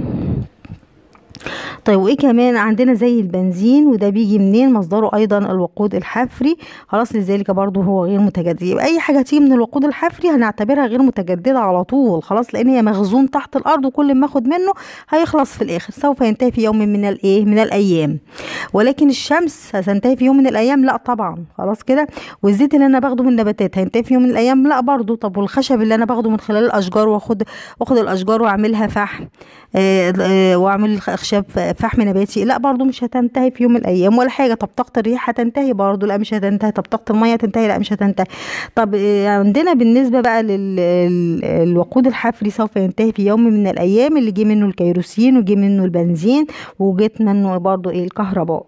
طيب وايه كمان عندنا زي البنزين وده بيجي منين مصدره ايضا الوقود الحفري خلاص لذلك برضو هو غير متجدد يبقى اي حاجه تيجي من الوقود الحفري هنعتبرها غير متجدده على طول خلاص لان هي مخزون تحت الارض وكل ما اخد منه هيخلص في الاخر سوف ينتهي في يوم من الايه من الايام ولكن الشمس هتنتهي في يوم من الايام لا طبعا خلاص كده والزيت اللي انا باخده من النباتات هينتهي في يوم من الايام لا برضو طب والخشب اللي انا باخده من خلال الاشجار واخد واخد الاشجار واعملها فحم آه آه واعمل اخشاب فحم نباتي لا برضو مش هتنتهي في يوم من الايام ولا حاجه طب طاقه الريح هتنتهي برضو لا مش هتنتهي طب طاقه الميه هتنتهي لا مش هتنتهي طب عندنا بالنسبه بقى للوقود الحفري سوف ينتهي في يوم من الايام اللي جه منه الكيروسين وجه منه البنزين وجت منه برضو ايه الكهرباء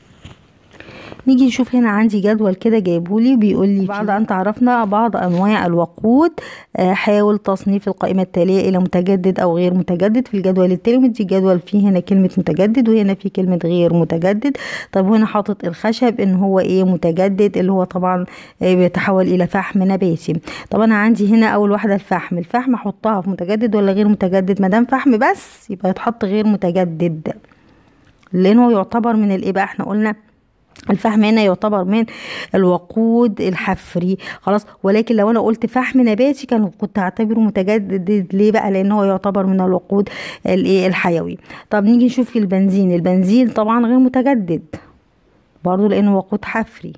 نيجي نشوف هنا عندي جدول كده جايبهولي بيقول لي بعد ان تعرفنا بعض انواع الوقود حاول تصنيف القائمه التاليه الى متجدد او غير متجدد في الجدول التالي مدي جدول فيه هنا كلمه متجدد وهنا في كلمه غير متجدد طب هنا حاطط الخشب ان هو ايه متجدد اللي هو طبعا بيتحول الى فحم نباتي طب انا عندي هنا اول واحده الفحم الفحم احطها في متجدد ولا غير متجدد ما دام فحم بس يبقى يتحط غير متجدد لانه يعتبر من الايه بقى احنا قلنا الفحم هنا يعتبر من الوقود الحفري خلاص ولكن لو انا قلت فحم نباتي كان كنت هعتبره متجدد ليه بقى لان هو يعتبر من الوقود الايه الحيوي طب نيجي نشوف البنزين البنزين طبعا غير متجدد برضو لانه وقود حفري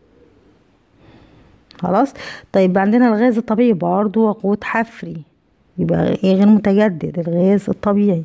خلاص طيب عندنا الغاز الطبيعي برضو وقود حفري يبقى ايه غير متجدد الغاز الطبيعي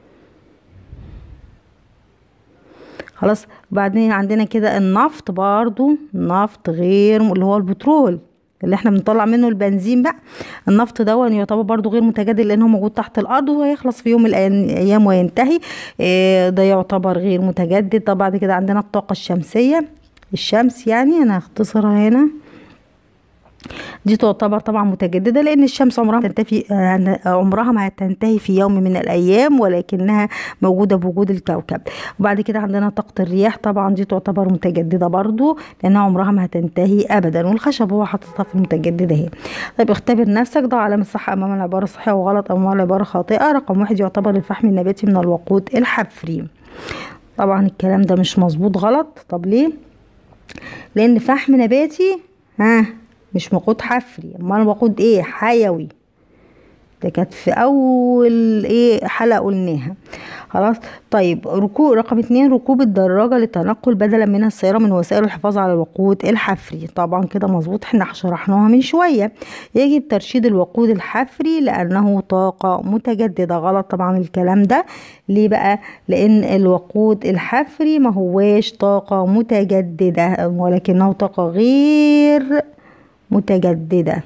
خلاص بعدين عندنا كده النفط برضو نفط غير اللي هو البترول اللي احنا بنطلع منه البنزين بقى النفط ده يعتبر برضو غير متجدد لانه موجود تحت الارض وهيخلص في يوم من الايام وينتهي اه ده يعتبر غير متجدد طب بعد كده عندنا الطاقة الشمسية الشمس يعني انا هختصرها هنا دي تعتبر طبعا متجددة لأن الشمس عمرها ما تنتهي عمرها ما هتنتهي في يوم من الأيام ولكنها موجودة بوجود الكوكب وبعد كده عندنا طاقة الرياح طبعا دي تعتبر متجددة برضو لأنها عمرها ما هتنتهي أبدا والخشب هو حاططها في المتجددة اهي طيب اختبر نفسك ضع علامة صح أمام العبارة الصحيحة وغلط أمام العبارة خاطئة رقم واحد يعتبر الفحم النباتي من الوقود الحفري طبعا الكلام ده مش مظبوط غلط طب ليه لان فحم نباتي ها مش وقود حفري امال وقود ايه حيوي ده كانت في اول ايه حلقه قلناها خلاص طيب ركوب رقم اتنين ركوب الدراجة للتنقل بدلا من السيارة من وسائل الحفاظ على الوقود الحفري طبعا كده مظبوط احنا شرحناها من شوية يجب ترشيد الوقود الحفري لأنه طاقة متجددة غلط طبعا الكلام ده ليه بقى لأن الوقود الحفري ما هواش طاقة متجددة ولكنه طاقة غير متجددة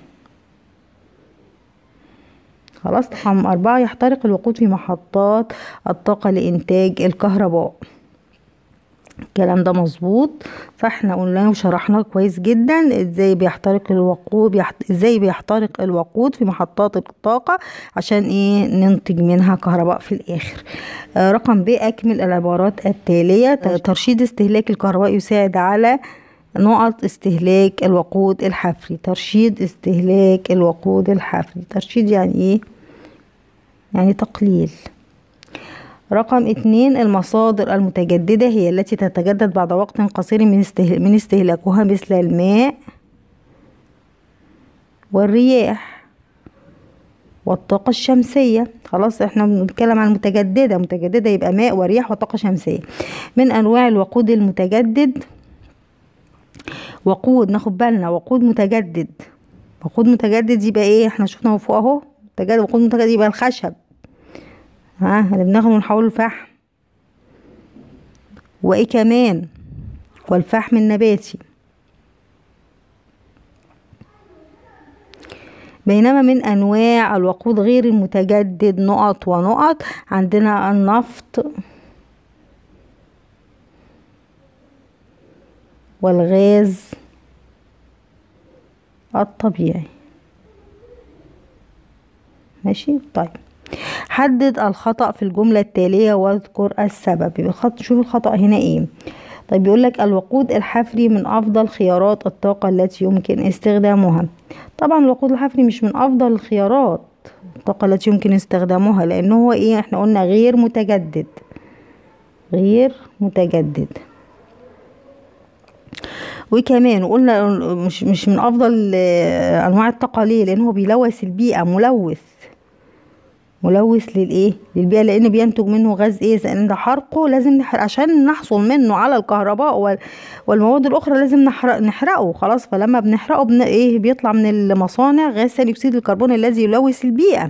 خلاص رقم أربعة يحترق الوقود في محطات الطاقة لإنتاج الكهرباء الكلام ده مظبوط فاحنا قلنا وشرحناه كويس جدا ازاي بيحترق الوقود بيحت... ازاي بيحترق الوقود في محطات الطاقة عشان ايه ننتج منها كهرباء في الاخر آه رقم ب اكمل العبارات التالية ترشيد استهلاك الكهرباء يساعد على نقط استهلاك الوقود الحفري ترشيد استهلاك الوقود الحفري ترشيد يعني ايه يعني تقليل رقم اتنين المصادر المتجددة هي التي تتجدد بعد وقت قصير من, استهل... من استهلاكها مثل الماء والرياح والطاقة الشمسية خلاص احنا بنتكلم عن متجددة متجددة يبقى ماء ورياح وطاقة شمسية من انواع الوقود المتجدد وقود ناخد بالنا وقود متجدد وقود متجدد يبقى ايه احنا شفنا فوق اهو متجدد وقود متجدد يبقى الخشب ها اللي بناخده ونحوله لفحم وايه كمان والفحم النباتي بينما من انواع الوقود غير المتجدد نقط ونقط عندنا النفط والغاز الطبيعي ماشي طيب حدد الخطأ في الجملة التالية واذكر السبب يبقى الخط شوف الخطأ هنا ايه طيب بيقول لك الوقود الحفري من افضل خيارات الطاقة التي يمكن استخدامها طبعا الوقود الحفري مش من افضل الخيارات الطاقة التي يمكن استخدامها لانه هو ايه احنا قلنا غير متجدد غير متجدد وكمان قلنا مش مش من افضل انواع الطاقه ليه لان هو بيلوث البيئه ملوث ملوث للايه للبيئه لان بينتج منه غاز ايه لان ده حرقه لازم نحرق عشان نحصل منه على الكهرباء والمواد الاخرى لازم نحرق نحرقه خلاص فلما بنحرقه بن ايه بيطلع من المصانع غاز ثاني اكسيد الكربون الذي يلوث البيئه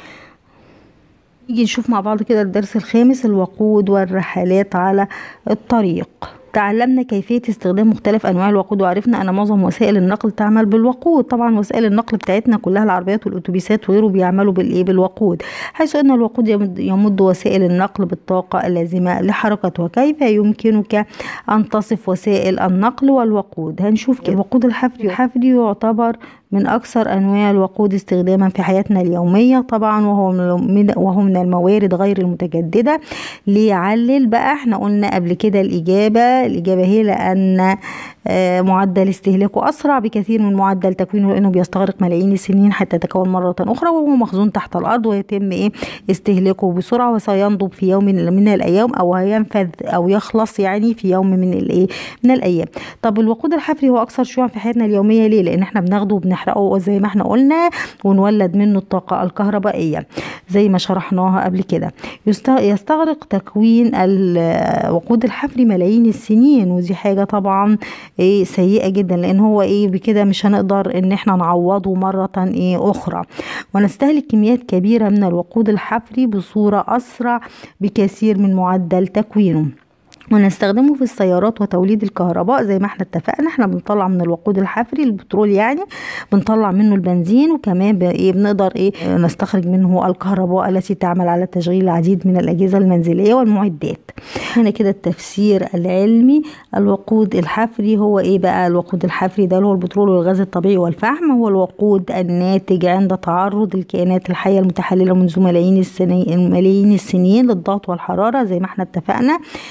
نيجي نشوف مع بعض كده الدرس الخامس الوقود والرحلات على الطريق تعلمنا كيفية استخدام مختلف أنواع الوقود وعرفنا أن معظم وسائل النقل تعمل بالوقود طبعا وسائل النقل بتاعتنا كلها العربيات والأتوبيسات وغيره بيعملوا بالإيه بالوقود حيث أن الوقود يمد, يمد وسائل النقل بالطاقة اللازمة لحركة وكيف يمكنك أن تصف وسائل النقل والوقود هنشوف كده الوقود الحفري الحفري يعتبر من أكثر أنواع الوقود استخداما في حياتنا اليومية طبعا وهو من وهو من الموارد غير المتجددة ليعلل بقى احنا قلنا قبل كده الإجابة الإجابة هي لأن معدل استهلاكه أسرع بكثير من معدل تكوينه لأنه بيستغرق ملايين السنين حتى يتكون مرة أخرى وهو مخزون تحت الأرض ويتم إيه استهلاكه بسرعة وسينضب في يوم من الأيام أو هينفذ أو يخلص يعني في يوم من الإيه من الأيام طب الوقود الحفري هو أكثر شيوعا في حياتنا اليومية ليه؟ لأن احنا بناخده وبنحرقه زي ما احنا قلنا ونولد منه الطاقة الكهربائية زي ما شرحناها قبل كده يستغرق تكوين الوقود الحفري ملايين السنين ودي حاجة طبعا ايه سيئة جدا لان هو ايه بكده مش هنقدر ان احنا نعوضه مرة ايه اخرى ونستهلك كميات كبيرة من الوقود الحفري بصورة اسرع بكثير من معدل تكوينه ونستخدمه في السيارات وتوليد الكهرباء زي ما احنا اتفقنا احنا بنطلع من الوقود الحفري البترول يعني بنطلع منه البنزين وكمان ايه بنقدر ايه نستخرج منه الكهرباء التي تعمل على تشغيل العديد من الاجهزه المنزليه والمعدات هنا كده التفسير العلمي الوقود الحفري هو ايه بقى الوقود الحفري ده هو البترول والغاز الطبيعي والفحم هو الوقود الناتج عند تعرض الكائنات الحيه المتحلله منذ ملايين السنين ملايين السنين للضغط والحراره زي ما احنا اتفقنا خلاص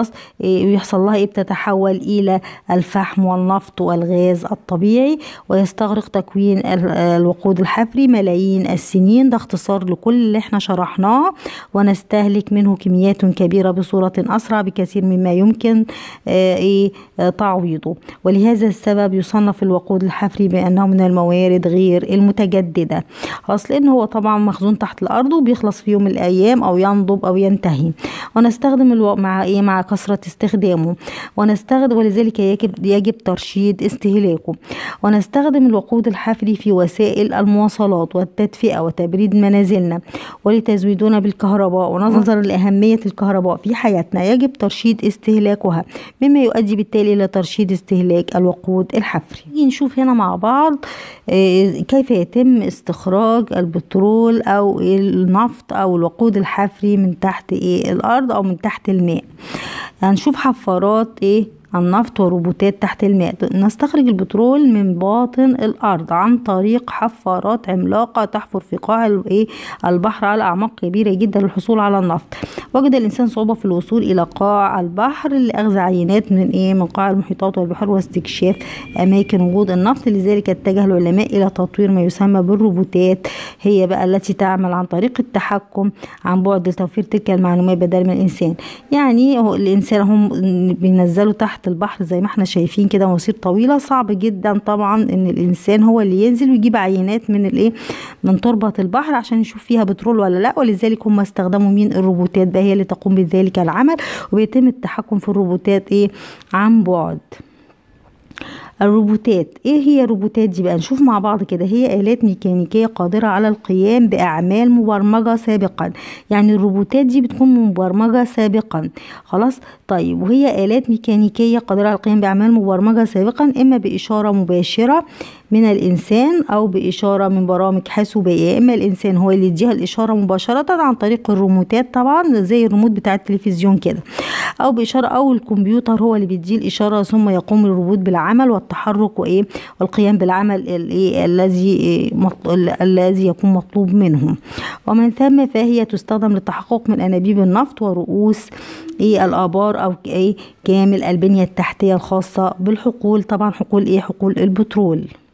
خلاص إيه يحصل لها ايه بتتحول الى الفحم والنفط والغاز الطبيعي ويستغرق تكوين الوقود الحفري ملايين السنين ده اختصار لكل اللي احنا شرحناه ونستهلك منه كميات كبيرة بصورة أسرع بكثير مما يمكن آه ايه تعويضه ولهذا السبب يصنف الوقود الحفري بأنه من الموارد غير المتجددة خلاص لأن هو طبعا مخزون تحت الأرض وبيخلص في يوم من الأيام أو ينضب أو ينتهي ونستخدم الو... مع إيه مع كثرة استخدامه ونستخدم ولذلك يجب يجب ترشيد استهلاكه ونستخدم الوقود الحفري في وسائل المواصلات والتدفئة وتبريد منازلنا ولتزويدنا بالكهرباء ونظرا لأهمية الكهرباء في حياتنا يجب ترشيد استهلاكها مما يؤدي بالتالي إلى ترشيد استهلاك الوقود الحفري نيجي نشوف هنا مع بعض كيف يتم استخراج البترول أو النفط أو الوقود الحفري من تحت إيه الأرض أو من تحت الماء هنشوف حفارات إيه النفط وروبوتات تحت الماء نستخرج البترول من باطن الأرض عن طريق حفارات عملاقة تحفر في قاع البحر على أعماق كبيرة جدا للحصول على النفط وجد الإنسان صعوبة في الوصول إلى قاع البحر لأخذ عينات من إيه من قاع المحيطات والبحار واستكشاف أماكن وجود النفط لذلك اتجه العلماء إلى تطوير ما يسمى بالروبوتات هي بقى التي تعمل عن طريق التحكم عن بعد لتوفير تلك المعلومات بدل من الإنسان يعني الإنسان هم بينزلوا تحت تحت البحر زي ما احنا شايفين كده مسير طويله صعب جدا طبعا ان الانسان هو اللي ينزل ويجيب عينات من الايه من تربه البحر عشان يشوف فيها بترول ولا لا ولذلك هم استخدموا مين الروبوتات بقى هي اللي تقوم بذلك العمل وبيتم التحكم في الروبوتات ايه عن بعد الروبوتات ايه هي الروبوتات دي بقى نشوف مع بعض كده هي آلات ميكانيكية قادرة على القيام بأعمال مبرمجة سابقا يعني الروبوتات دي بتكون مبرمجة سابقا خلاص طيب وهي آلات ميكانيكية قادرة على القيام بأعمال مبرمجة سابقا إما بإشارة مباشرة من الإنسان أو بإشارة من برامج حاسوبية إما الإنسان هو اللي يديها الإشارة مباشرة عن طريق الريموتات طبعا زي الريموت بتاع التلفزيون كده أو بإشارة أو الكمبيوتر هو اللي بيديه الإشارة ثم يقوم الروبوت بالعمل والتحرك وإيه والقيام بالعمل الإيه الذي الذي يكون مطلوب منهم ومن ثم فهي تستخدم للتحقق من أنابيب النفط ورؤوس إيه الآبار أو إيه كامل البنية التحتية الخاصة بالحقول طبعا حقول إيه حقول البترول